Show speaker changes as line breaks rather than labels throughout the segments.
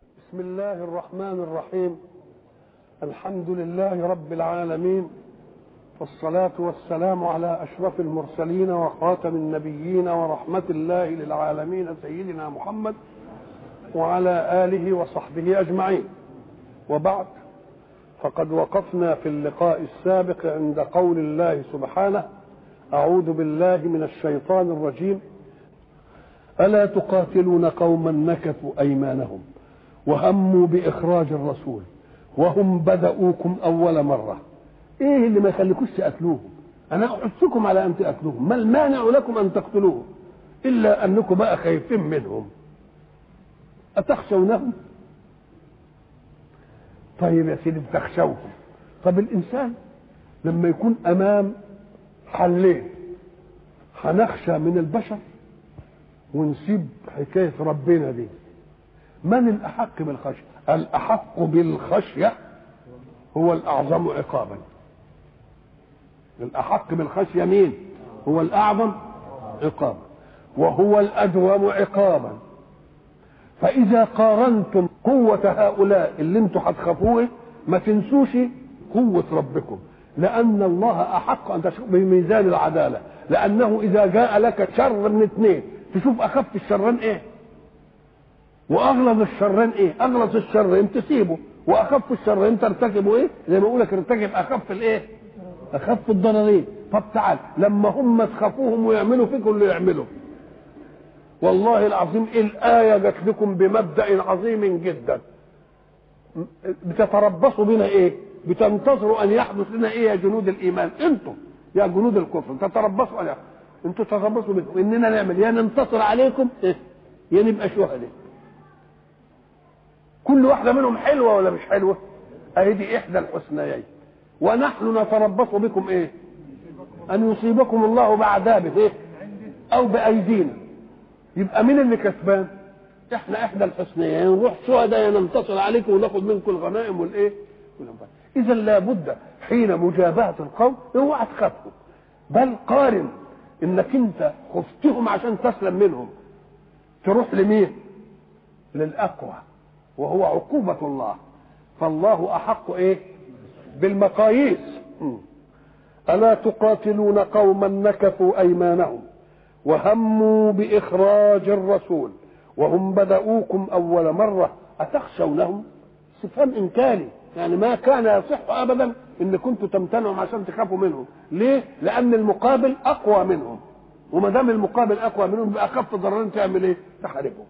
بسم الله الرحمن الرحيم الحمد لله رب العالمين والصلاة والسلام على أشرف المرسلين وخاتم النبيين ورحمة الله للعالمين سيدنا محمد وعلى آله وصحبه أجمعين وبعد فقد وقفنا في اللقاء السابق عند قول الله سبحانه أعوذ بالله من الشيطان الرجيم ألا تقاتلون قوما نكثوا أيمانهم وهموا بإخراج الرسول وهم بدأوكم أول مرة إيه اللي ما يخليكوش تقتلوهم أنا أحثكم على أن تقتلوهم ما المانع لكم أن تقتلوهم إلا أنكم بقى خايفين منهم أتخشونهم طيب يا سيدي بتخشوهم طب الإنسان لما يكون أمام حلين هنخشى من البشر ونسيب حكاية ربنا دي من الأحق بالخشية الأحق بالخشية هو الأعظم عقابا الأحق بالخشية مين هو الأعظم عقابا وهو الأدوم عقابا فإذا قارنتم قوة هؤلاء اللي انتم هتخافوه ما تنسوش قوة ربكم لأن الله أحق أن تشوف بميزان العدالة لأنه إذا جاء لك شر من اثنين تشوف أخف الشرين إيه واغلظ الشرين ايه اغلظ الشرين تسيبه واخف الشرين ترتكبه ايه زي ما اقول لك ارتكب اخف الايه اخف الضررين طب تعال لما هم تخافوهم ويعملوا فيكم اللي يعملوا والله العظيم إيه الايه جت لكم بمبدا عظيم جدا بتتربصوا بنا ايه بتنتظروا ان يحدث لنا ايه يا جنود الايمان انتم يا جنود الكفر تتربصوا ان انتم تتربصوا بكم اننا نعمل يا ننتصر عليكم إيه؟ يا نبقى شهداء كل واحدة منهم حلوة ولا مش حلوة اهي دي احدى الحسنيين ونحن نتربص بكم ايه ان يصيبكم الله بعذابه ايه او بايدينا يبقى مين اللي كسبان احنا احدى الحسنيين نروح شهداء ننتصر عليكم وناخد منكم الغنائم والايه اذا لابد حين مجابهه القوم اوعى تخافوا بل قارن انك انت خفتهم عشان تسلم منهم تروح لمين للاقوى وهو عقوبة الله فالله أحق إيه بالمقاييس ألا تقاتلون قوما نكثوا أيمانهم وهموا بإخراج الرسول وهم بدأوكم أول مرة أتخشونهم استفهام إنكاري يعني ما كان يصح أبدا إن كنتم تمتنعوا عشان تخافوا منهم ليه؟ لأن المقابل أقوى منهم وما دام المقابل أقوى منهم بأخف أخف ضررين تعمل إيه؟ تحاربهم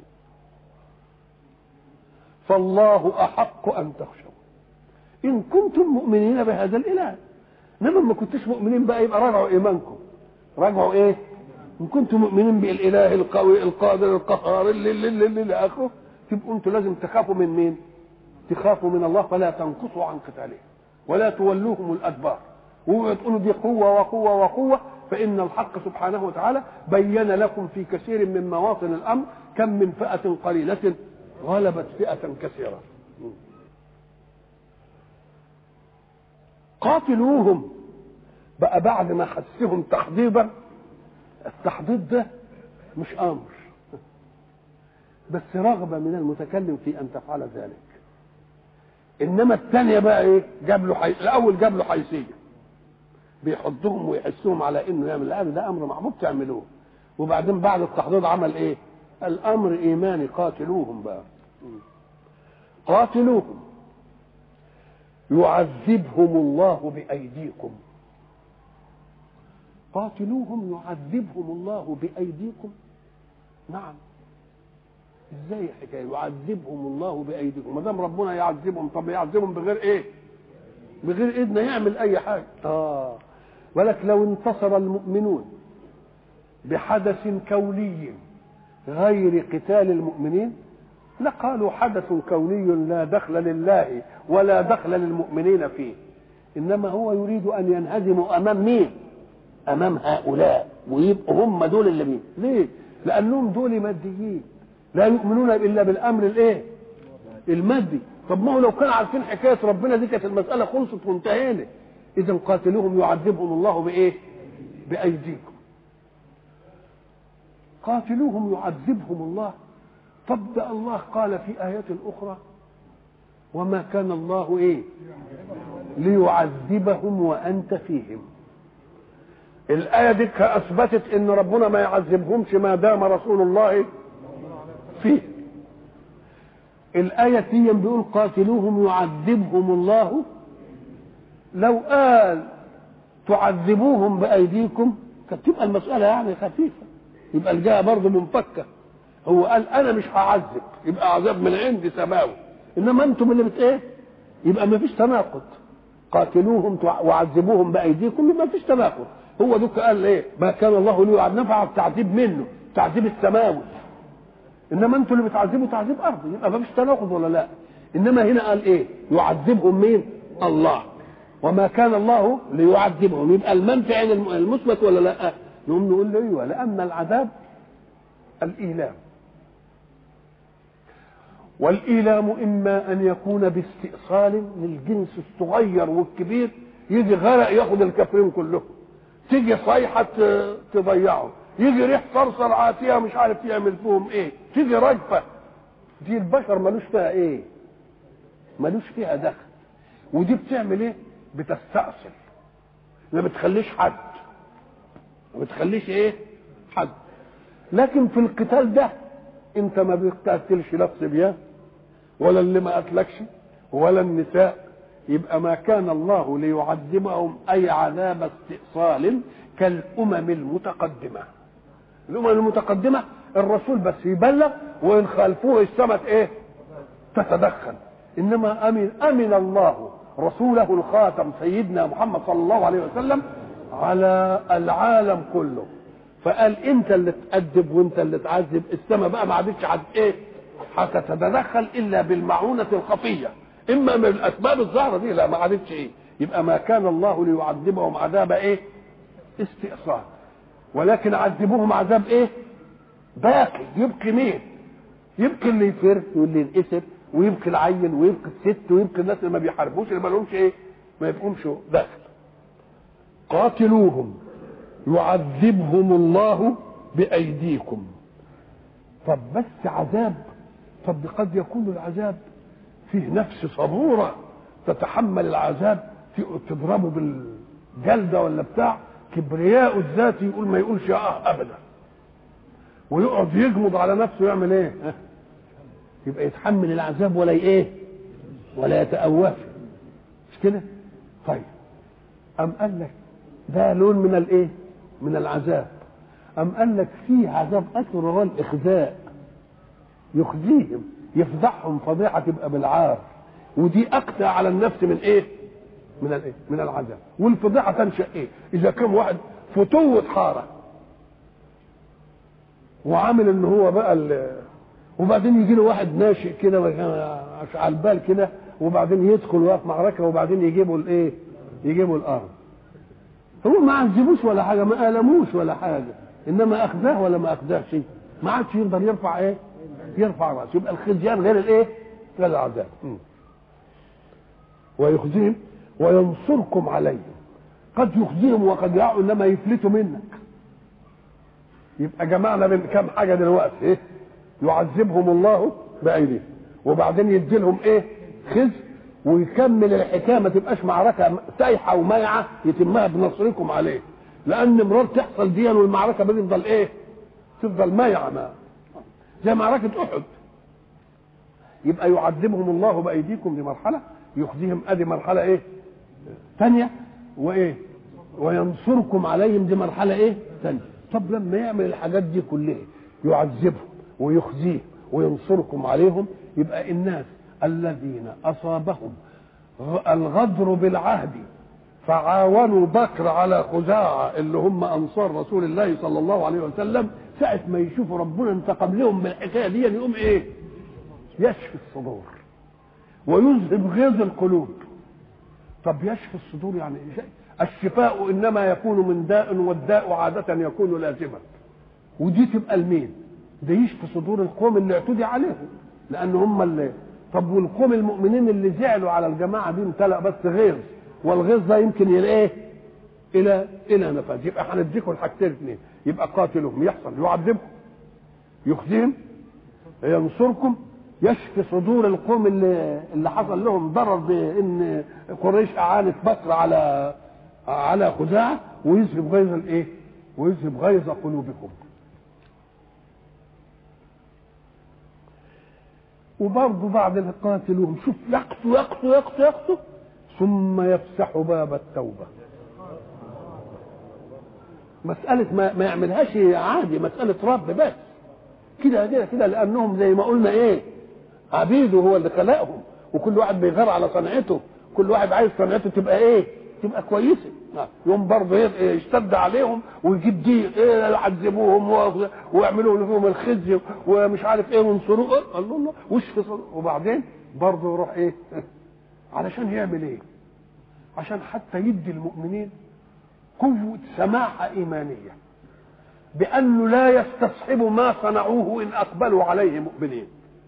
فالله احق ان تخشوا ان كنتم مؤمنين بهذا الاله انما ما كنتوش مؤمنين بقى يبقى راجعوا ايمانكم راجعوا ايه ان كنتم مؤمنين بالاله القوي القادر القهار اللي اللي اللي, اللي, اللي اخره تبقوا انتوا لازم تخافوا من مين تخافوا من الله فلا تنقصوا عن قتاله ولا تولوهم الادبار وتقولوا دي قوه وقوه وقوه فان الحق سبحانه وتعالى بين لكم في كثير من مواطن الامر كم من فئه قليله غلبت فئة كثيرة قاتلوهم بقى بعد ما حسهم تحضيضا التحضيض ده مش امر بس رغبه من المتكلم في ان تفعل ذلك انما الثانيه بقى ايه جاب له حي... الاول جاب له حيثيه بيحضهم ويحسهم على انه يعمل الان ده امر محبوب تعملوه وبعدين بعد التحضيض عمل ايه الامر ايماني قاتلوهم بقى قاتلوهم يعذبهم الله بايديكم قاتلوهم يعذبهم الله بايديكم نعم ازاي الحكايه يعذبهم الله بايديكم ما دام ربنا يعذبهم طب يعذبهم بغير ايه بغير ايدنا يعمل اي حاجه اه ولك لو انتصر المؤمنون بحدث كوني غير قتال المؤمنين لقالوا حدث كوني لا دخل لله ولا دخل للمؤمنين فيه انما هو يريد ان ينهزموا امام مين امام هؤلاء ويبقوا هم دول اللي مين ليه لانهم دول ماديين لا يؤمنون الا بالامر الايه المادي طب ما هو لو كانوا عارفين حكايه ربنا دي كانت المساله خلصت وانتهينا اذا قاتلوهم يعذبهم الله بايه بايديكم قاتلوهم يعذبهم الله طب ده الله قال في آيات أخرى وما كان الله إيه ليعذبهم وأنت فيهم الآية دي أثبتت إن ربنا ما يعذبهمش ما دام رسول الله فيه الآية دي بيقول قاتلوهم يعذبهم الله لو قال تعذبوهم بأيديكم كانت تبقى المسألة يعني خفيفة يبقى الجاء برضه منفكة هو قال أنا مش هعذب يبقى عذاب من عندي سماوي إنما أنتم اللي بت إيه يبقى ما فيش تناقض قاتلوهم وعذبوهم بأيديكم يبقى ما فيش تناقض هو دوك قال ايه ما كان الله ليعذب نفع التعذيب منه التعذيب السماوي انما انتوا اللي بتعذبوا تعذيب ارضي يبقى ما فيش تناقض ولا لا انما هنا قال ايه يعذبهم مين الله وما كان الله ليعذبهم يبقى المنفع المثبت ولا لا نقوم نقول له ايوه لان العذاب الايلام والايلام اما ان يكون باستئصال للجنس الصغير والكبير يجي غرق ياخد الكافرين كلهم تيجي صيحة تضيعه يجي ريح صرصر عاتية مش عارف يعمل فيهم ايه تيجي رجفة دي البشر ملوش فيها ايه ملوش فيها دخل ودي بتعمل ايه بتستأصل ما بتخليش حد ما بتخليش ايه حد لكن في القتال ده انت ما بتقتلش لا الصبيان ولا اللي ما قتلكش ولا النساء يبقى ما كان الله ليعذبهم اي عذاب استئصال كالامم المتقدمه الامم المتقدمه الرسول بس يبلغ وان خالفوه السماء ايه تتدخل انما امن امن الله رسوله الخاتم سيدنا محمد صلى الله عليه وسلم على العالم كله فقال انت اللي تأدب وانت اللي تعذب السماء بقى ما عادتش عاد ايه هتتدخل الا بالمعونه الخفيه اما من الاسباب الظاهره دي لا ما عادتش ايه يبقى ما كان الله ليعذبهم عذاب ايه استئصال ولكن عذبوهم عذاب ايه باقي يبقي مين يبقي اللي يفر واللي ينقسم ويبقي العين ويبقي الست ويبقي الناس اللي ما بيحاربوش اللي ما لهمش ايه ما يبقومش داخل قاتلوهم يعذبهم الله بايديكم طب بس عذاب طب قد يكون العذاب فيه نفس صبورة تتحمل العذاب تضربه بالجلدة ولا بتاع كبرياء الذاتي يقول ما يقولش اه ابدا ويقعد يجمد على نفسه يعمل ايه يبقى يتحمل العذاب ولا ايه ولا يتأوف مش كده طيب أم قال لك ده لون من الايه من العذاب أم قال لك فيه عذاب أكثر وهو الإخزاء يخزيهم يفضحهم فضيحه تبقى بالعار ودي اقسى على النفس من ايه؟ من الايه؟ من العذاب والفضيحه تنشا ايه؟ اذا كان واحد فتوة حاره وعامل ان هو بقى وبعدين يجي له واحد ناشئ كده على البال كده وبعدين يدخل وقف معركه وبعدين يجيبوا الايه؟ يجيبوا الارض هو ما عذبوش ولا حاجه ما الموش ولا حاجه انما اخذاه ولا ما اخذاهش ما عادش يقدر يرفع ايه؟ يرفع راسه يبقى الخزيان غير الايه؟ غير العذاب ويخزيهم وينصركم عليهم قد يخزيهم وقد يعوا انما يفلتوا منك يبقى جمعنا من كام حاجه دلوقتي ايه؟ يعذبهم الله بايديهم وبعدين يدي لهم ايه؟ خزي ويكمل الحكايه ما تبقاش معركه سايحه ومايعه يتمها بنصركم عليه لان مرار تحصل دي والمعركه بتفضل ايه؟ تفضل مايعه ما زي معركة أحد يبقى يعذبهم الله بأيديكم دي مرحلة يخزيهم أدي مرحلة إيه ثانية وإيه وينصركم عليهم دي مرحلة إيه ثانية طب لما يعمل الحاجات دي كلها يعذبهم ويخزيهم وينصركم عليهم يبقى الناس الذين أصابهم الغدر بالعهد فعاونوا بكر على خزاعة اللي هم أنصار رسول الله صلى الله عليه وسلم ساعة ما يشوفوا ربنا انتقم لهم من الحكاية دي يقوم إيه؟ يشفي الصدور ويذهب غيظ القلوب طب يشفي الصدور يعني إيه؟ الشفاء إنما يكون من داء والداء عادة يكون لازما ودي تبقى المين؟ ده يشفي صدور القوم اللي اعتدي عليهم لأن هم اللي طب والقوم المؤمنين اللي زعلوا على الجماعة دي امتلأ بس غيظ والغيظ ده يمكن الى ايه؟ الى الى نفاذ يبقى هنديكم الحاجتين اثنين يبقى قاتلهم يحصل يعذبهم يخزيهم ينصركم يشفي صدور القوم اللي اللي حصل لهم ضرر بان قريش اعانت بكر على على خزاعه ويذهب غيظ الايه؟ ويذهب غيظ قلوبكم. وبرضه بعد ما قاتلوهم شوف يقتوا يقتوا يقتوا يقتوا ثم يفتح باب التوبه. مسألة ما, ما يعملهاش عادي مسألة رب بس كده كده كده لأنهم زي ما قلنا إيه عبيده هو اللي خلقهم وكل واحد بيغار على صنعته كل واحد عايز صنعته تبقى ايه تبقى كويسه يوم برضه يشتد عليهم ويجيب دي ايه يعذبوهم ويعملوا لهم الخزي ومش عارف ايه وينصروه قال له الله وش وبعدين برضه يروح ايه علشان يعمل ايه عشان حتى يدي المؤمنين قوة سماحة إيمانية بأنه لا يستصحب ما صنعوه إن أقبلوا عليه مؤمنين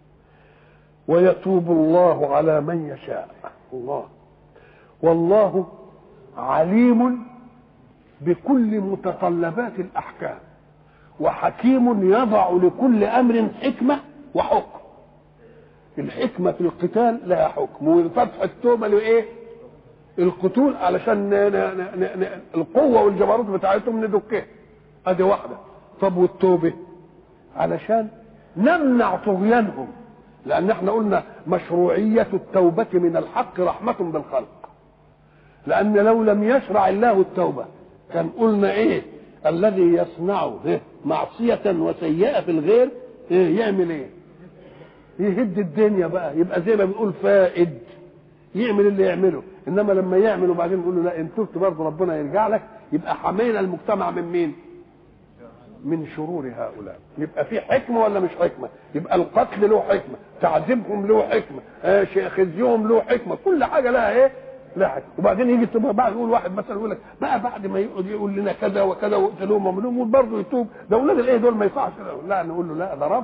ويتوب الله على من يشاء الله والله عليم بكل متطلبات الاحكام وحكيم يضع لكل امر حكمه وحكم الحكمه في القتال لها حكم وفتح التوبه لايه القتول علشان ن ن ن ن القوه والجبروت بتاعتهم ندكها ادي واحده طب والتوبه علشان نمنع طغيانهم لان احنا قلنا مشروعيه التوبه من الحق رحمه بالخلق لان لو لم يشرع الله التوبه كان قلنا ايه الذي يصنع إيه؟ معصيه وسيئه في الغير إيه يعمل ايه يهد الدنيا بقى يبقى زي ما بنقول فائد يعمل اللي يعمله انما لما يعمل وبعدين نقول له لا ان تبت برضه ربنا يرجع لك يبقى حمينا المجتمع من مين من شرور هؤلاء يبقى في حكمة ولا مش حكمة يبقى القتل له حكمة تعذيبهم له حكمة آه خزيهم له حكمة كل حاجة لها ايه لا حكمة وبعدين يجي تبقى بعد يقول واحد مثلا يقول لك بقى بعد ما يقعد يقول لنا كذا وكذا واقتلوهم ومنهم برضه يتوب ده اولاد الايه دول ما يصحش لا نقول له لا ده رب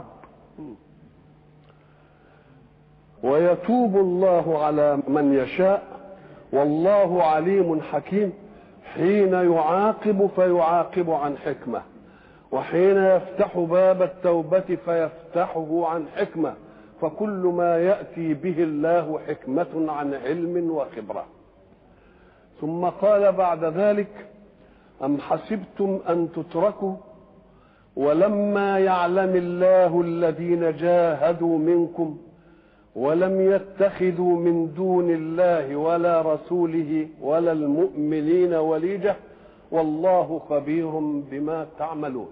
ويتوب الله على من يشاء والله عليم حكيم حين يعاقب فيعاقب عن حكمه وحين يفتح باب التوبة فيفتحه عن حكمة فكل ما يأتي به الله حكمة عن علم وخبرة ثم قال بعد ذلك أم حسبتم أن تتركوا ولما يعلم الله الذين جاهدوا منكم ولم يتخذوا من دون الله ولا رسوله ولا المؤمنين وليجه والله خبير بما تعملون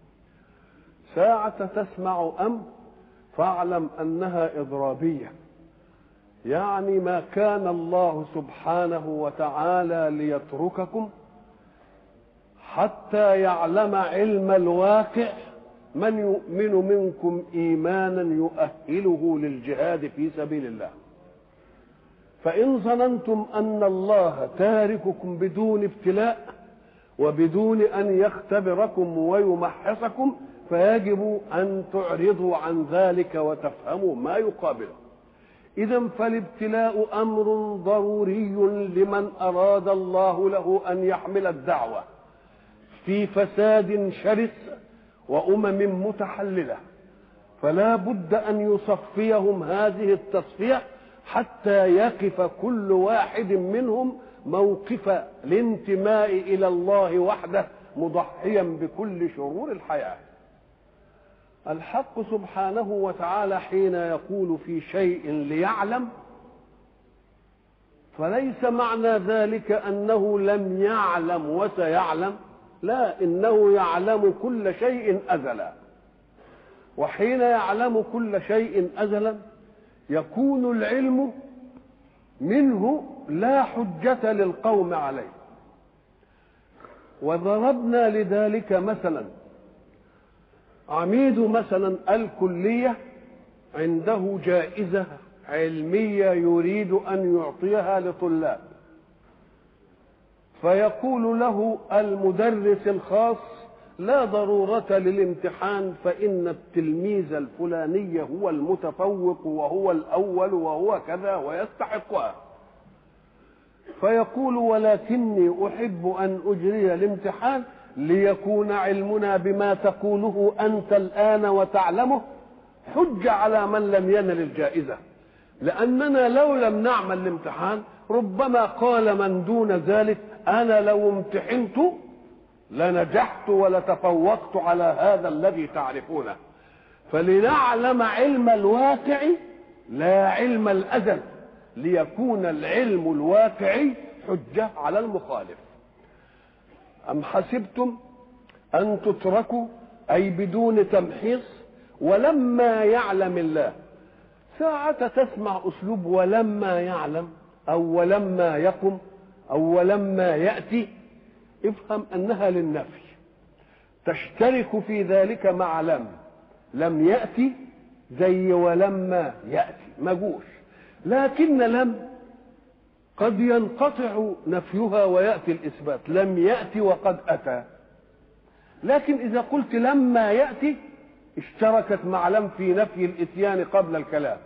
ساعة تسمع أم فاعلم أنها إضرابية يعني ما كان الله سبحانه وتعالى ليترككم حتى يعلم علم الواقع من يؤمن منكم إيمانا يؤهله للجهاد في سبيل الله فإن ظننتم أن الله تارككم بدون ابتلاء وبدون ان يختبركم ويمحصكم فيجب ان تعرضوا عن ذلك وتفهموا ما يقابله اذا فالابتلاء امر ضروري لمن اراد الله له ان يحمل الدعوه في فساد شرس وامم متحلله فلا بد ان يصفيهم هذه التصفيه حتى يقف كل واحد منهم موقف الانتماء الى الله وحده مضحيا بكل شرور الحياه الحق سبحانه وتعالى حين يقول في شيء ليعلم فليس معنى ذلك انه لم يعلم وسيعلم لا انه يعلم كل شيء ازلا وحين يعلم كل شيء ازلا يكون العلم منه لا حجة للقوم عليه وضربنا لذلك مثلا عميد مثلا الكلية عنده جائزة علمية يريد أن يعطيها لطلاب فيقول له المدرس الخاص لا ضرورة للامتحان فإن التلميذ الفلاني هو المتفوق وهو الأول وهو كذا ويستحقها فيقول ولكني أحب أن أجري الامتحان ليكون علمنا بما تقوله أنت الآن وتعلمه حجة على من لم ينل الجائزة لأننا لو لم نعمل الامتحان ربما قال من دون ذلك أنا لو امتحنت لنجحت ولتفوقت على هذا الذي تعرفونه فلنعلم علم الواقع لا علم الأزل ليكون العلم الواقعي حجة على المخالف أم حسبتم أن تتركوا أي بدون تمحيص ولما يعلم الله ساعة تسمع أسلوب ولما يعلم أو ولما يقم أو ولما يأتي افهم أنها للنفي تشترك في ذلك مع لم لم يأتي زي ولما يأتي ما جوش لكن لم قد ينقطع نفيها ويأتي الإثبات لم يأتي وقد أتى لكن إذا قلت لما يأتي اشتركت مع لم في نفي الإتيان قبل الكلام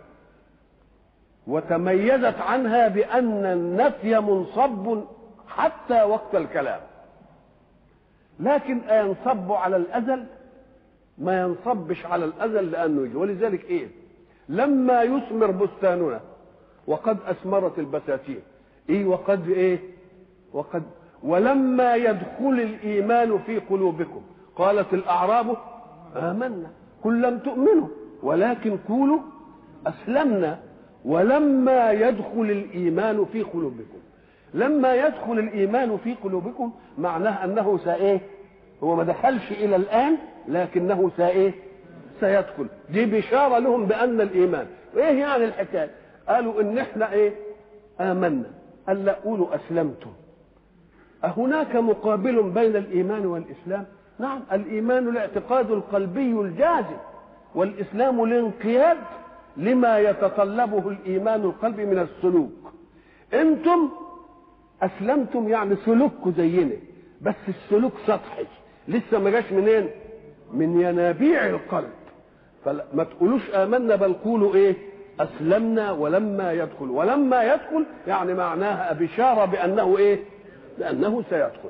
وتميزت عنها بأن النفي منصب حتى وقت الكلام لكن أينصب على الأزل ما ينصبش على الأزل لأنه يجي ولذلك إيه لما يثمر بستاننا وقد أثمرت البساتين إيه وقد إيه وقد ولما يدخل الإيمان في قلوبكم قالت الأعراب آمنا قل لم تؤمنوا ولكن قولوا أسلمنا ولما يدخل الإيمان في قلوبكم لما يدخل الإيمان في قلوبكم معناه أنه سإيه هو ما دخلش إلى الآن لكنه سإيه سيدخل دي بشارة لهم بأن الإيمان وإيه يعني الحكاية قالوا إن إحنا إيه آمنا قال لا قولوا أسلمتم أهناك مقابل بين الإيمان والإسلام نعم الإيمان الاعتقاد القلبي الجازم والإسلام الانقياد لما يتطلبه الإيمان القلبي من السلوك أنتم أسلمتم يعني سلوككم زينا بس السلوك سطحي لسه ما جاش منين من ينابيع القلب فما تقولوش آمنا بل قولوا إيه أسلمنا ولما يدخل ولما يدخل يعني معناها بشارة بأنه إيه بأنه سيدخل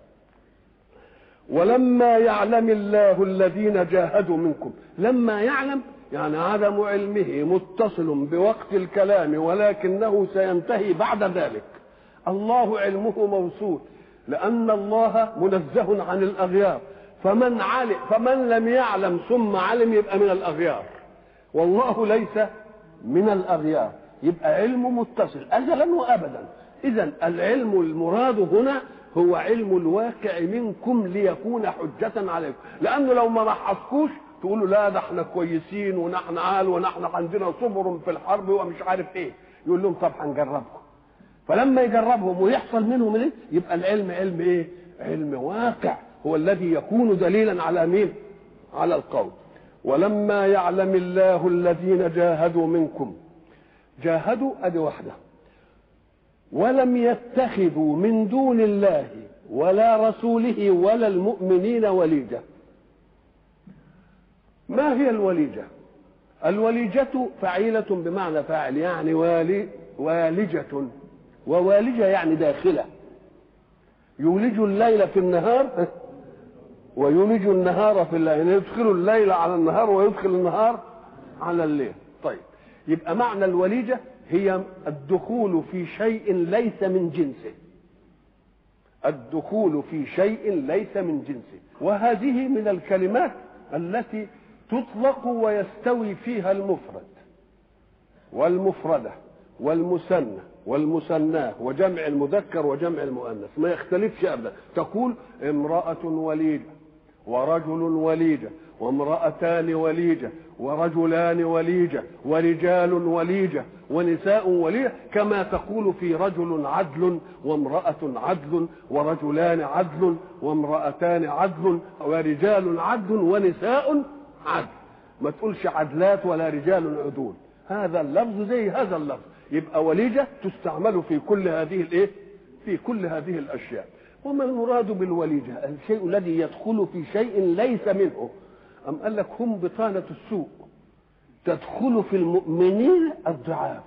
ولما يعلم الله الذين جاهدوا منكم لما يعلم يعني عدم علمه متصل بوقت الكلام ولكنه سينتهي بعد ذلك الله علمه موصول لأن الله منزه عن الأغيار فمن علم فمن لم يعلم ثم علم يبقى من الأغيار والله ليس من الأغيار يبقى علم متصل أزلا وأبدا إذا العلم المراد هنا هو علم الواقع منكم ليكون حجة عليكم لأنه لو ما محصكوش تقولوا لا ده احنا كويسين ونحن عال ونحن عندنا صبر في الحرب ومش عارف ايه يقول لهم طب هنجربكم فلما يجربهم ويحصل منهم ايه يبقى العلم علم ايه علم واقع هو الذي يكون دليلا على مين على القول ولما يعلم الله الذين جاهدوا منكم جاهدوا ادي واحده ولم يتخذوا من دون الله ولا رسوله ولا المؤمنين وليجه ما هي الوليجه الوليجه فعيله بمعنى فاعل يعني والي والجه ووالجه يعني داخله يولج الليل في النهار ويولج النهار في الليل يعني يدخل الليل على النهار ويدخل النهار على الليل طيب يبقى معنى الوليجة هي الدخول في شيء ليس من جنسه الدخول في شيء ليس من جنسه وهذه من الكلمات التي تطلق ويستوي فيها المفرد والمفردة والمثنى والمثناه وجمع المذكر وجمع المؤنث ما يختلفش ابدا تقول امراه وليده ورجل وليجه وامرأتان وليجة ورجلان وليجة ورجال وليجة ونساء وليجة كما تقول في رجل عدل وامرأة عدل ورجلان عدل وامرأتان عدل ورجال عدل ونساء عدل ما تقولش عدلات ولا رجال عدول هذا اللفظ زي هذا اللفظ يبقى وليجة تستعمل في كل هذه الايه في كل هذه الاشياء وما المراد بالوليجة الشيء الذي يدخل في شيء ليس منه أم قال لك هم بطانة السوء تدخل في المؤمنين الضعاف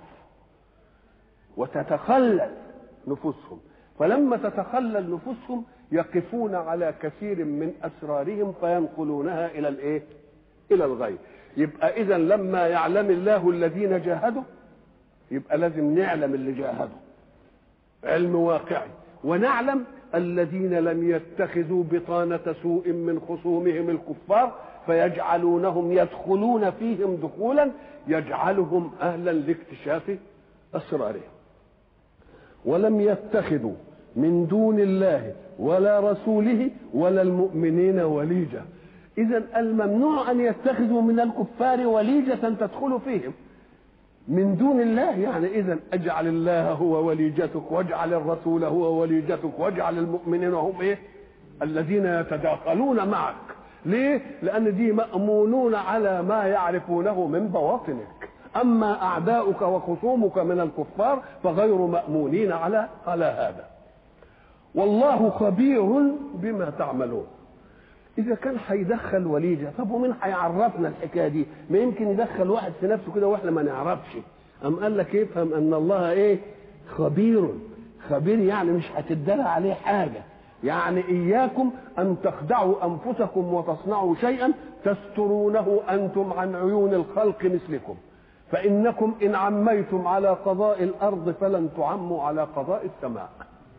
وتتخلل نفوسهم فلما تتخلل نفوسهم يقفون على كثير من اسرارهم فينقلونها الى الايه؟ الى الغير يبقى اذا لما يعلم الله الذين جاهدوا يبقى لازم نعلم اللي جاهدوا علم واقعي ونعلم الذين لم يتخذوا بطانة سوء من خصومهم الكفار فيجعلونهم يدخلون فيهم دخولا يجعلهم أهلا لاكتشاف أسرارهم ولم يتخذوا من دون الله ولا رسوله ولا المؤمنين وليجة إذا الممنوع أن يتخذوا من الكفار وليجة تدخل فيهم من دون الله يعني اذا اجعل الله هو وليجتك واجعل الرسول هو وليجتك واجعل المؤمنين هم ايه الذين يتداخلون معك ليه لان دي مامونون على ما يعرفونه من بواطنك اما اعداؤك وخصومك من الكفار فغير مامونين على على هذا والله خبير بما تعملون اذا كان هيدخل وليجه طب ومين هيعرفنا الحكايه دي ما يمكن يدخل واحد في نفسه كده واحنا ما نعرفش ام قال لك افهم ان الله ايه خبير خبير يعني مش هتدلى عليه حاجه يعني اياكم ان تخدعوا انفسكم وتصنعوا شيئا تسترونه انتم عن عيون الخلق مثلكم فانكم ان عميتم على قضاء الارض فلن تعموا على قضاء السماء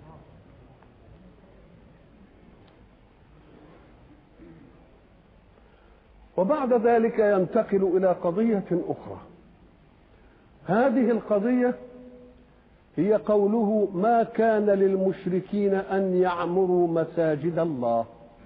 وبعد ذلك ينتقل الى قضيه اخرى هذه القضيه هي قوله ما كان للمشركين ان يعمروا مساجد الله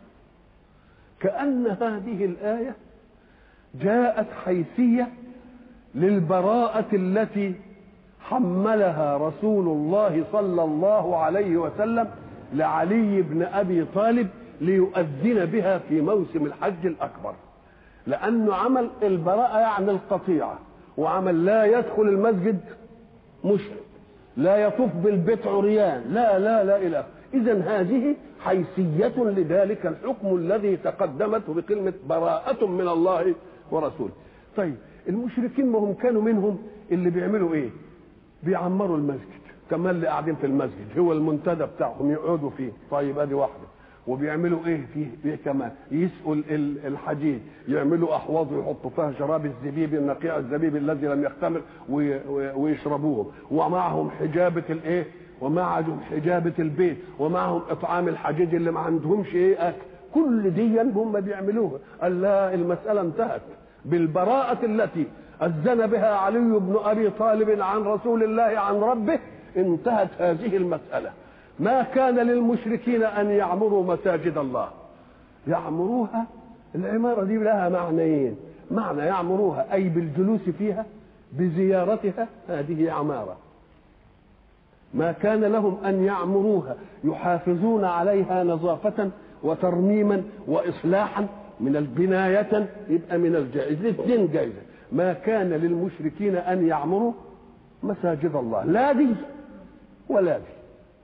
كان هذه الايه جاءت حيثيه للبراءه التي حملها رسول الله صلى الله عليه وسلم لعلي بن ابي طالب ليؤذن بها في موسم الحج الاكبر لانه عمل البراءه يعني القطيعه وعمل لا يدخل المسجد مشرك لا يطوف بالبيت عريان لا لا لا اله اذا هذه حيثيه لذلك الحكم الذي تقدمته بكلمه براءه من الله ورسوله طيب المشركين ما هم كانوا منهم اللي بيعملوا ايه بيعمروا المسجد كمان اللي قاعدين في المسجد هو المنتدى بتاعهم يقعدوا فيه طيب ادي واحده وبيعملوا ايه فيه, فيه كمان يسقوا الحديد يعملوا احواض ويحطوا فيها شراب الزبيب النقيع الزبيب الذي لم يختمر ويشربوه ومعهم حجابه الايه ومعهم حجابه البيت ومعهم اطعام الحجيج اللي ما عندهمش ايه اكل كل دي هم بيعملوها قال لا المساله انتهت بالبراءه التي اذن بها علي بن ابي طالب عن رسول الله عن ربه انتهت هذه المساله ما كان للمشركين ان يعمروا مساجد الله يعمروها العماره دي لها معنيين معنى يعمروها اي بالجلوس فيها بزيارتها هذه عماره ما كان لهم ان يعمروها يحافظون عليها نظافه وترميما واصلاحا من البنايه يبقى من الجائز الاثنين جائزه ما كان للمشركين ان يعمروا مساجد الله لا دي ولا دي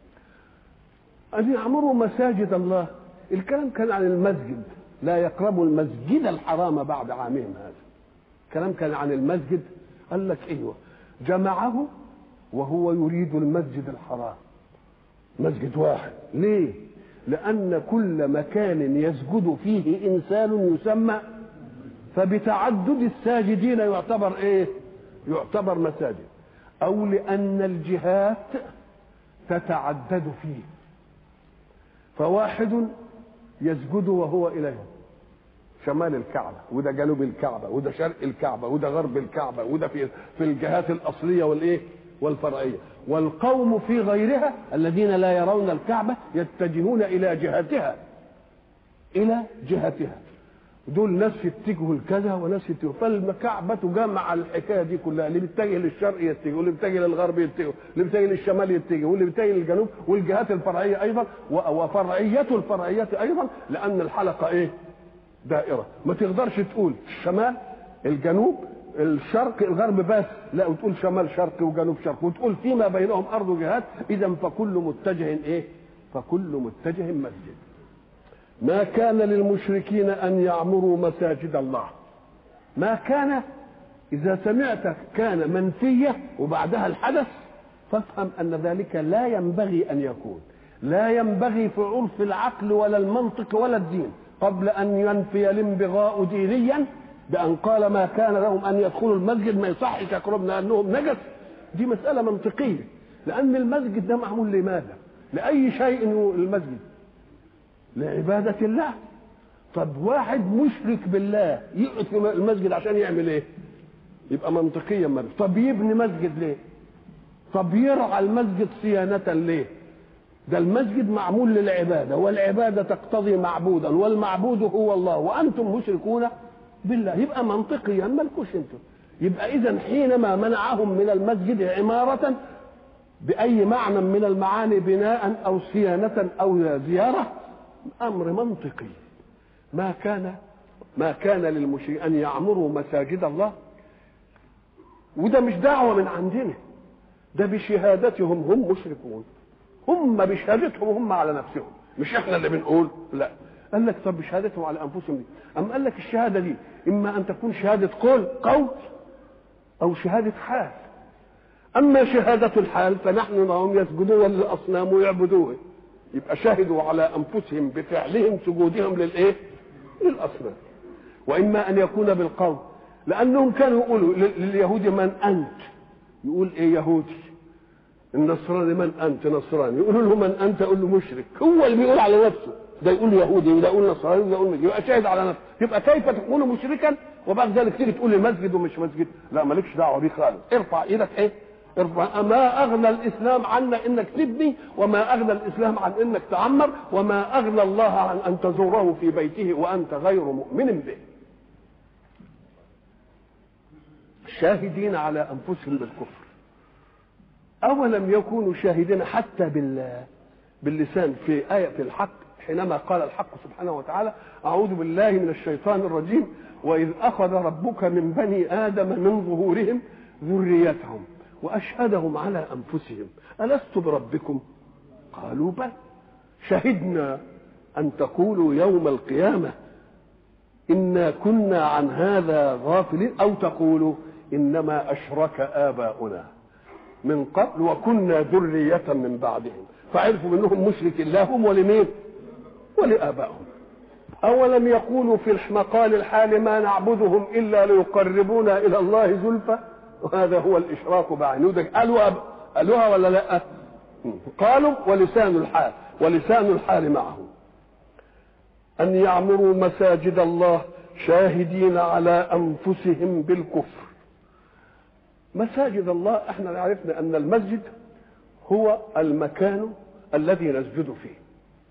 أن يعمروا مساجد الله الكلام كان عن المسجد لا يقربوا المسجد الحرام بعد عامهم هذا الكلام كان عن المسجد قال لك ايوه جمعه وهو يريد المسجد الحرام مسجد واحد ليه لأن كل مكان يسجد فيه إنسان يسمى فبتعدد الساجدين يعتبر إيه؟ يعتبر مساجد أو لأن الجهات تتعدد فيه فواحد يسجد وهو إليه شمال الكعبة وده جنوب الكعبة وده شرق الكعبة وده غرب الكعبة وده في في الجهات الأصلية والإيه والفرعية والقوم في غيرها الذين لا يرون الكعبة يتجهون إلى جهتها إلى جهتها دول ناس يتجهوا لكذا وناس يتجهوا فالكعبة جمع الحكاية دي كلها اللي بيتجه للشرق يتجه واللي بيتجه للغرب يتجه واللي بيتجه للشمال يتجه واللي بيتجه للجنوب والجهات الفرعية أيضا وفرعية الفرعية أيضا لأن الحلقة إيه؟ دائرة ما تقدرش تقول الشمال الجنوب الشرق الغرب بس لا وتقول شمال شرق وجنوب شرق وتقول فيما بينهم أرض وجهات إذا فكل متجه إيه؟ فكل متجه مسجد ما كان للمشركين ان يعمروا مساجد الله ما كان اذا سمعت كان منفيه وبعدها الحدث فافهم ان ذلك لا ينبغي ان يكون لا ينبغي في عرف العقل ولا المنطق ولا الدين قبل ان ينفي الانبغاء دينيا بأن قال ما كان لهم أن يدخلوا المسجد ما يصحش يقربنا لأنهم نجس دي مسألة منطقية لأن المسجد ده معمول لماذا؟ لأي شيء المسجد لعبادة الله طب واحد مشرك بالله يقعد في المسجد عشان يعمل ايه؟ يبقى منطقيا ما طب يبني مسجد ليه؟ طب يرعى المسجد صيانة ليه؟ ده المسجد معمول للعبادة والعبادة تقتضي معبودا والمعبود هو الله وأنتم مشركون بالله يبقى منطقيا مالكوش انتم يبقى إذا حينما منعهم من المسجد عمارة بأي معنى من المعاني بناء أو صيانة أو زيارة أمر منطقي ما كان ما كان للمشركين أن يعمروا مساجد الله وده مش دعوة من عندنا ده بشهادتهم هم مشركون هم بشهادتهم هم على نفسهم مش احنا اللي بنقول لا قال لك طب بشهادتهم على انفسهم دي اما قال لك الشهاده دي اما ان تكون شهاده قول قول او شهاده حال اما شهاده الحال فنحن نراهم يسجدون للاصنام ويعبدوها يبقى شهدوا على انفسهم بفعلهم سجودهم للايه للاصنام واما ان يكون بالقول لانهم كانوا يقولوا لليهود من انت يقول ايه يهودي النصراني من انت نصراني يقولوا له من انت يقول له مشرك هو اللي بيقول على نفسه ده يقول يهودي وده يقول نصراني وده يقول مشرك يبقى شاهد على نفسه يبقى كيف تكون مشركا وبعد ذلك تيجي تقول لي مسجد ومش مسجد لا مالكش دعوه بيه خالص ارفع ايدك ايه ارفع ما اغنى الاسلام عنا انك تبني وما اغنى الاسلام عن انك تعمر وما اغنى الله عن ان تزوره في بيته وانت غير مؤمن به شاهدين على انفسهم بالكفر أولم يكونوا شاهدين حتى بال باللسان في آية في الحق حينما قال الحق سبحانه وتعالى أعوذ بالله من الشيطان الرجيم وإذ أخذ ربك من بني آدم من ظهورهم ذريتهم وأشهدهم على أنفسهم ألست بربكم قالوا بل شهدنا أن تقولوا يوم القيامة إنا كنا عن هذا غافلين أو تقولوا إنما أشرك آباؤنا من قبل وكنا ذرية من بعدهم فعرفوا منهم مشرك الله هم ولمين ولآبائهم أولم يقولوا في المقال الحال ما نعبدهم إلا ليقربونا إلى الله زلفى وهذا هو الإشراك بعينه قالوا أب... قالوها ولا لا قالوا ولسان الحال ولسان الحال معه أن يعمروا مساجد الله شاهدين على أنفسهم بالكفر مساجد الله احنا عرفنا ان المسجد هو المكان الذي نسجد فيه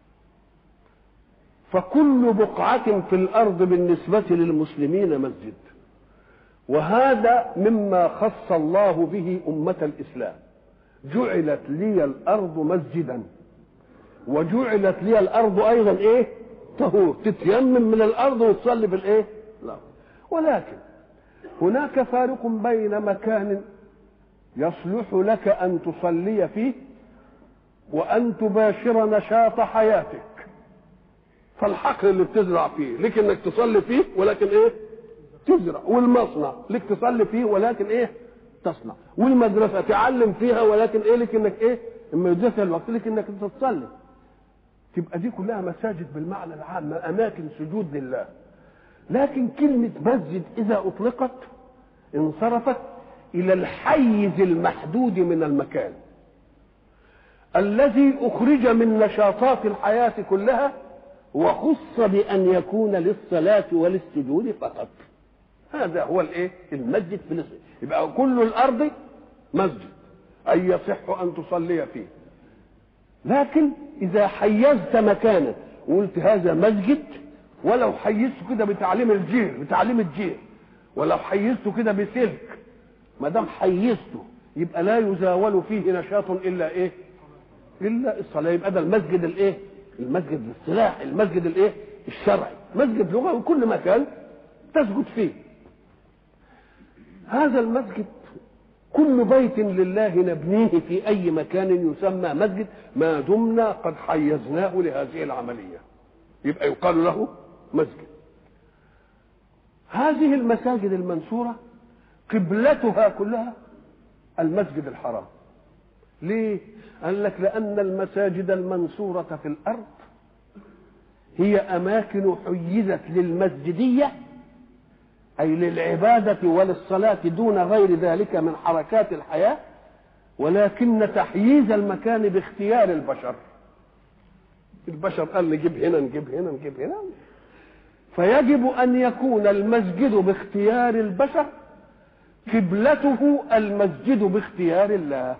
فكل بقعة في الأرض بالنسبة للمسلمين مسجد وهذا مما خص الله به أمة الإسلام جعلت لي الأرض مسجدا وجعلت لي الأرض أيضا إيه طهور تتيمم من الأرض وتصلي في الإيه لا ولكن هناك فارق بين مكان يصلح لك ان تصلي فيه وان تباشر نشاط حياتك فالحقل اللي بتزرع فيه لك انك تصلي فيه ولكن ايه تزرع والمصنع لك تصلي فيه ولكن ايه تصنع والمدرسة تعلم فيها ولكن ايه لك انك ايه اما يدرسها الوقت لك انك تصلي تبقى دي كلها مساجد بالمعنى العام اماكن سجود لله لكن كلمة مسجد إذا أطلقت انصرفت إلى الحيز المحدود من المكان الذي أخرج من نشاطات الحياة كلها وخص بأن يكون للصلاة وللسجود فقط هذا هو الايه المسجد في الاسم يبقى كل الارض مسجد اي يصح ان تصلي فيه لكن اذا حيزت مكانا وقلت هذا مسجد ولو حيزته كده بتعليم الجير بتعليم الجير ولو حيزته كده بسلك ما دام حيزته يبقى لا يزاول فيه نشاط الا ايه؟ الا الصلاه يبقى ده المسجد الايه؟ المسجد السلاح المسجد الايه؟ الشرعي مسجد لغوي كل مكان تسجد فيه هذا المسجد كل بيت لله نبنيه في اي مكان يسمى مسجد ما دمنا قد حيزناه لهذه العمليه يبقى يقال له مسجد هذه المساجد المنصورة قبلتها كلها المسجد الحرام ليه قال لك لأن المساجد المنصورة في الأرض هي أماكن حيزت للمسجدية أي للعبادة وللصلاة دون غير ذلك من حركات الحياة ولكن تحييز المكان باختيار البشر البشر قال نجيب هنا نجيب هنا نجيب هنا فيجب أن يكون المسجد باختيار البشر قبلته المسجد باختيار الله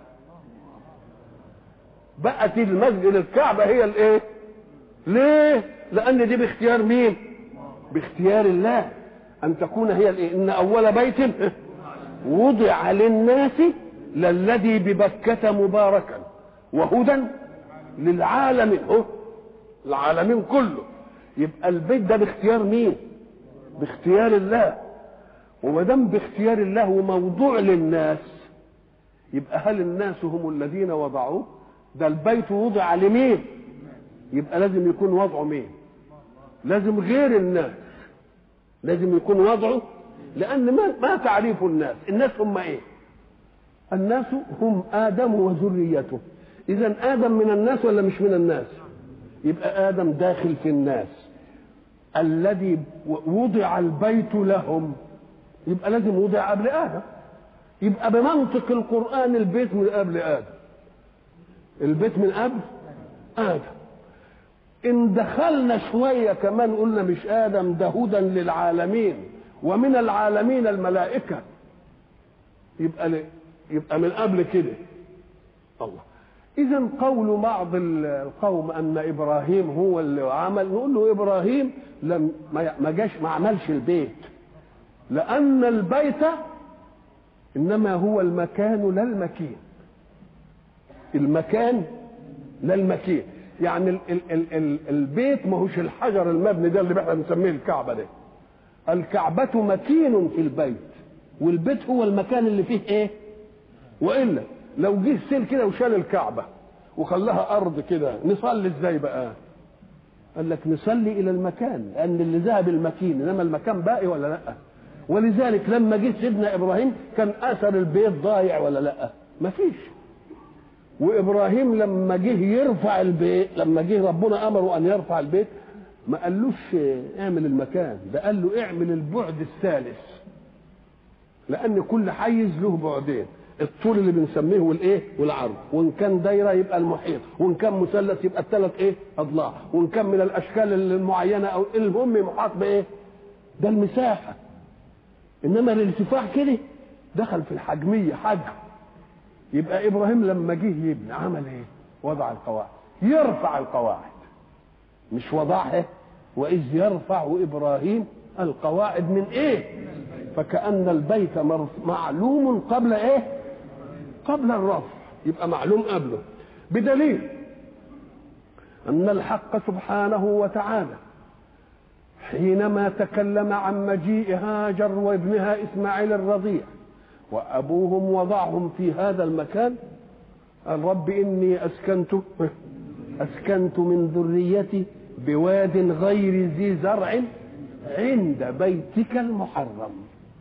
بقت المسجد الكعبة هي الايه ليه لأن دي باختيار مين باختيار الله أن تكون هي الايه إن أول بيت وضع للناس للذي ببكة مباركا وهدى للعالم هو العالمين كله يبقى البيت ده باختيار مين باختيار الله وما دام باختيار الله وموضوع للناس يبقى هل الناس هم الذين وضعوه ده البيت وضع لمين يبقى لازم يكون وضعه مين لازم غير الناس لازم يكون وضعه لان ما ما تعريف الناس الناس هم ايه الناس هم ادم وذريته اذا ادم من الناس ولا مش من الناس يبقى ادم داخل في الناس الذي وضع البيت لهم يبقى لازم وضع قبل ادم يبقى بمنطق القران البيت من قبل ادم البيت من قبل ادم ان دخلنا شويه كمان قلنا مش ادم ده هدى للعالمين ومن العالمين الملائكه يبقى ل... يبقى من قبل كده الله اذا قول بعض القوم ان ابراهيم هو اللي عمل نقول له ابراهيم لم ما جاش ما عملش البيت لان البيت انما هو المكان لا المكين المكان لا المكين يعني ال ال ال ال البيت ما هوش الحجر المبني ده اللي احنا بنسميه الكعبه ده الكعبة مكين في البيت والبيت هو المكان اللي فيه ايه والا لو جه سيل كده وشال الكعبة وخلاها ارض كده نصلي ازاي بقى قال لك نصلي الى المكان لان اللي ذهب المكين انما المكان باقي ولا لا ولذلك لما جه سيدنا ابراهيم كان اثر البيت ضايع ولا لا مفيش وابراهيم لما جه يرفع البيت لما جه ربنا امره ان يرفع البيت ما قالوش اعمل المكان ده قال له اعمل البعد الثالث لان كل حيز له بعدين الطول اللي بنسميه والايه والعرض وان كان دايره يبقى المحيط وان كان مثلث يبقى الثلاث ايه اضلاع وان كان من الاشكال المعينه او المهم محاط بايه ده المساحه انما الارتفاع كده دخل في الحجميه حجم يبقى ابراهيم لما جه يبني عمل ايه وضع القواعد يرفع القواعد مش وضعها واذ يرفع ابراهيم القواعد من ايه فكأن البيت معلوم قبل ايه قبل الرفع يبقى معلوم قبله بدليل ان الحق سبحانه وتعالى حينما تكلم عن مجيء هاجر وابنها اسماعيل الرضيع وابوهم وضعهم في هذا المكان قال رب اني اسكنت اسكنت من ذريتي بواد غير ذي زرع عند بيتك المحرم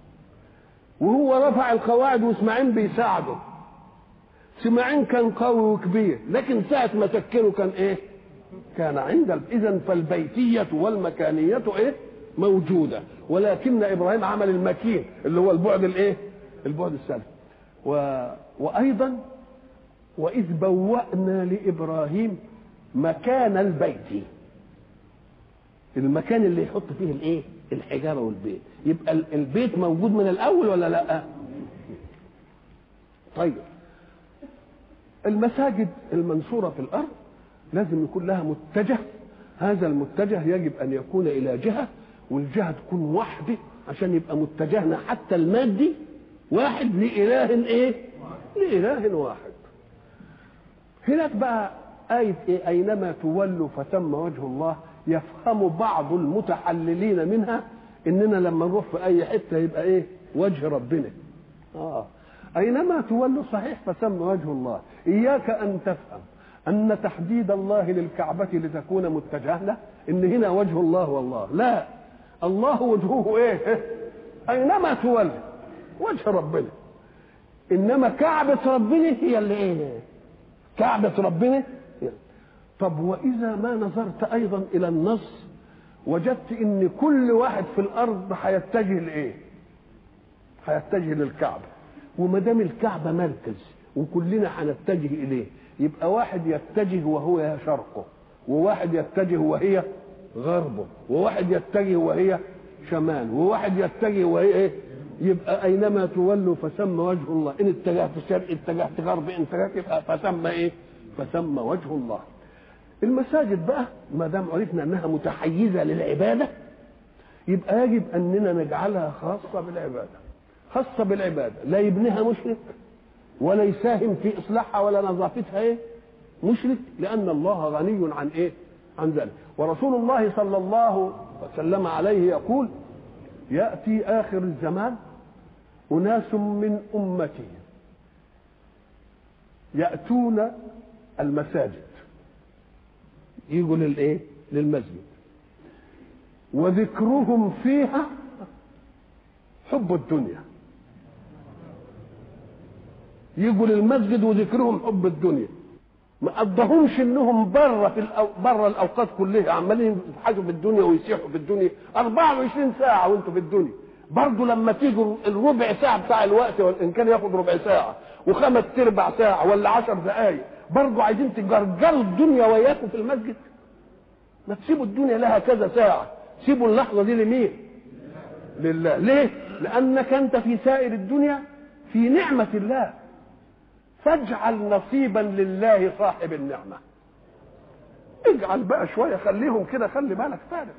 وهو رفع القواعد واسماعيل بيساعده اسماعيل كان قوي وكبير لكن ساعة ما سكنه كان ايه كان عند اذا فالبيتية والمكانية ايه موجودة ولكن ابراهيم عمل المكين اللي هو البعد الايه البعد السلبي و... وايضا واذ بوأنا لابراهيم مكان البيت المكان اللي يحط فيه الايه الحجاره والبيت يبقى البيت موجود من الاول ولا لا طيب المساجد المنصوره في الارض لازم يكون لها متجه هذا المتجه يجب ان يكون الى جهه والجهه تكون واحده عشان يبقى متجهنا حتى المادي واحد لإله إيه؟ لإله واحد. هناك بقى آية إيه؟ أينما تولوا فثم وجه الله يفهم بعض المتحللين منها إننا لما نروح في أي حتة يبقى إيه؟ وجه ربنا. آه أينما تولوا صحيح فثم وجه الله، إياك أن تفهم أن تحديد الله للكعبة لتكون متجهة له إن هنا وجه الله والله، لا الله وجهه إيه؟ أينما تولوا وجه ربنا انما كعبة ربنا هي اللي ايه كعبة ربنا طب واذا ما نظرت ايضا الى النص وجدت ان كل واحد في الارض هيتجه لايه هيتجه للكعبه وما دام الكعبه مركز وكلنا هنتجه اليه يبقى واحد يتجه وهو شرقه وواحد يتجه وهي غربه وواحد يتجه وهي شمال وواحد يتجه وهي ايه يبقى اينما تولوا فثم وجه الله ان اتجهت شرق اتجهت غرب ان اتجهت يبقى فثم ايه فثم وجه الله المساجد بقى ما دام عرفنا انها متحيزه للعباده يبقى يجب اننا نجعلها خاصه بالعباده خاصه بالعباده لا يبنيها مشرك ولا يساهم في اصلاحها ولا نظافتها ايه مشرك لان الله غني عن ايه عن ذلك ورسول الله صلى الله وسلم عليه يقول ياتي اخر الزمان اناس من امتي ياتون المساجد يجوا للايه للمسجد وذكرهم فيها حب الدنيا يجوا للمسجد وذكرهم حب الدنيا ما قضهمش انهم بره في الأو... بره الاوقات كلها عمالين يضحكوا في الدنيا ويسيحوا في الدنيا 24 ساعه وانتوا في الدنيا برضه لما تيجوا الربع ساعه بتاع الوقت وان كان ياخد ربع ساعه وخمس ارباع ساعه ولا عشر دقائق برضه عايزين تجرجروا الدنيا وياكم في المسجد ما تسيبوا الدنيا لها كذا ساعه سيبوا اللحظه دي لمين لله ليه لانك انت في سائر الدنيا في نعمه الله فاجعل نصيبا لله صاحب النعمه اجعل بقى شويه خليهم كده خلي بالك فارغ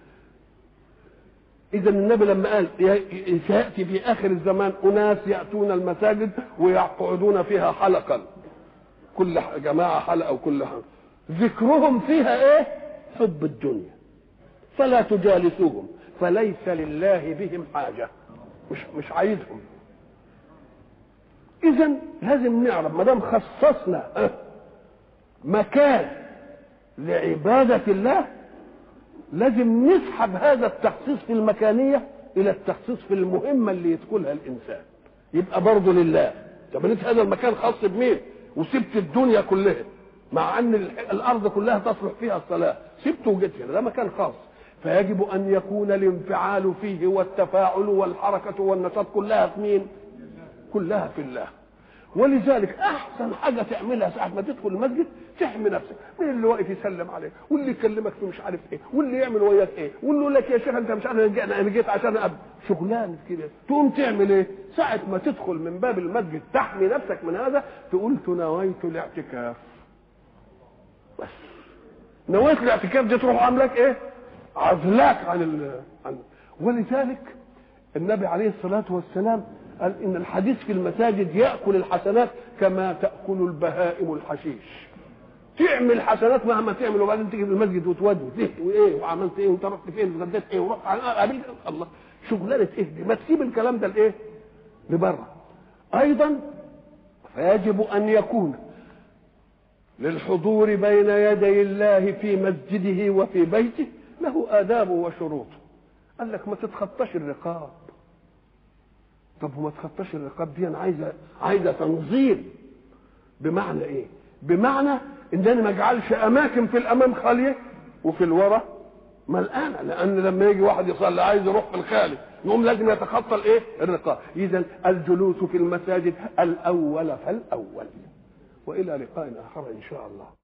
اذا النبي لما قال سياتي في اخر الزمان اناس ياتون المساجد ويقعدون فيها حلقا كل جماعه حلقه وكل حلقة. ذكرهم فيها ايه حب الدنيا فلا تجالسوهم فليس لله بهم حاجه مش مش عايزهم اذا لازم نعرف ما دام خصصنا مكان لعباده الله لازم نسحب هذا التخصيص في المكانيه الى التخصيص في المهمه اللي يدخلها الانسان يبقى برضه لله طب انت هذا المكان خاص بمين وسبت الدنيا كلها مع ان الارض كلها تصلح فيها الصلاه سبته وجيت هنا ده مكان خاص فيجب ان يكون الانفعال فيه والتفاعل والحركه والنشاط كلها في مين كلها في الله ولذلك احسن حاجه تعملها ساعه ما تدخل المسجد تحمي نفسك من اللي واقف يسلم عليك واللي يكلمك في مش عارف ايه واللي يعمل وياك ايه واللي يقول لك يا شيخ انت مش عارف انا جيت عشان ابدا شغلانه كده تقوم تعمل ايه ساعه ما تدخل من باب المسجد تحمي نفسك من هذا تقول تناويت الاعتكاف بس نويت الاعتكاف دي تروح عاملك ايه عزلاك عن ال... عن ولذلك النبي عليه الصلاه والسلام قال ان الحديث في المساجد ياكل الحسنات كما تاكل البهائم الحشيش تعمل حسنات مهما تعمل وبعدين تيجي في المسجد وتودي وتهت وايه وعملت ايه وانت رحت فين واتغديت ايه ورحت قابلت الله شغلانه ايه دي ما تسيب الكلام ده لايه؟ لبره ايضا فيجب ان يكون للحضور بين يدي الله في مسجده وفي بيته له آدابه وشروطه قال لك ما تتخطاش الرقاب طب وما تخطاش الرقاب دي انا عايزه عايزه تنظيم بمعنى ايه بمعنى ان انا ما اجعلش اماكن في الامام خاليه وفي الورا ملقانه لان لما يجي واحد يصلي عايز يروح في الخالي يقوم لازم يتخطى الايه الرقاب اذا الجلوس في المساجد الاول فالاول والى لقاء اخر ان شاء الله